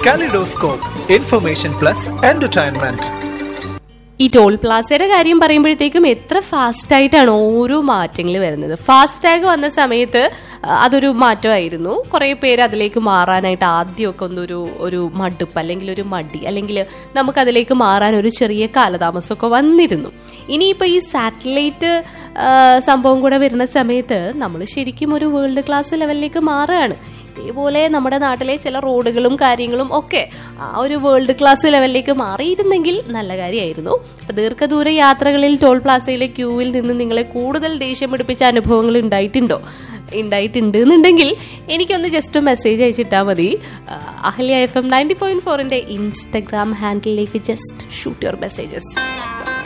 Kaleidoscope, information plus entertainment. ഈ toll പ്ലാസയുടെ കാര്യം പറയുമ്പോഴത്തേക്കും എത്ര ഫാസ്റ്റ് ആയിട്ടാണ് ഓരോ മാറ്റങ്ങൾ വരുന്നത് ഫാസ്ടാഗ് വന്ന സമയത്ത് ആ, അതൊരു മാറ്റമായിരുന്നു കുറെ പേര് അതിലേക്ക് മാറാനായിട്ട് ആദ്യമൊക്കെ ഒന്നൊരു ഒരു മടുപ്പ് അല്ലെങ്കിൽ ഒരു മടി അല്ലെങ്കിൽ നമുക്ക് അതിലേക്ക് മാറാൻ ഒരു ചെറിയ കാലതാമസമൊക്കെ വന്നിരുന്നു ഇനിയിപ്പോൾ ഈ സാറ്റലൈറ്റ് സംഭവം കൂടെ വരുന്ന സമയത്ത് നമ്മൾ ശരിക്കും ഒരു വേൾഡ് ക്ലാസ് ലെവലിലേക്ക് മാറുകയാണ് ഇതേപോലെ നമ്മുടെ നാട്ടിലെ ചില റോഡുകളും കാര്യങ്ങളും ഒക്കെ ആ ഒരു വേൾഡ് ക്ലാസ് ലെവലിലേക്ക് മാറിയിരുന്നെങ്കിൽ നല്ല കാര്യമായിരുന്നു അപ്പൊ ദീർഘദൂര യാത്രകളിൽ ടോൾ പ്ലാസയിലെ ക്യൂവിൽ നിന്ന് നിങ്ങളെ കൂടുതൽ ദേഷ്യം പിടിപ്പിച്ച അനുഭവങ്ങൾ ഉണ്ടായിട്ടുണ്ടോ ഉണ്ടായിട്ടുണ്ട് എന്നുണ്ടെങ്കിൽ എനിക്കൊന്ന് ജസ്റ്റ് മെസ്സേജ് അയച്ചിട്ടാൽ മതി ആ, അഹല്യ എഫ് എം നയൻറ്റി പോയിന്റ് ഫോറിന്റെ ഇൻസ്റ്റഗ്രാം ഹാൻഡിലേക്ക് ജസ്റ്റ് ഷൂട്ട് യുവർ മെസ്സേജസ്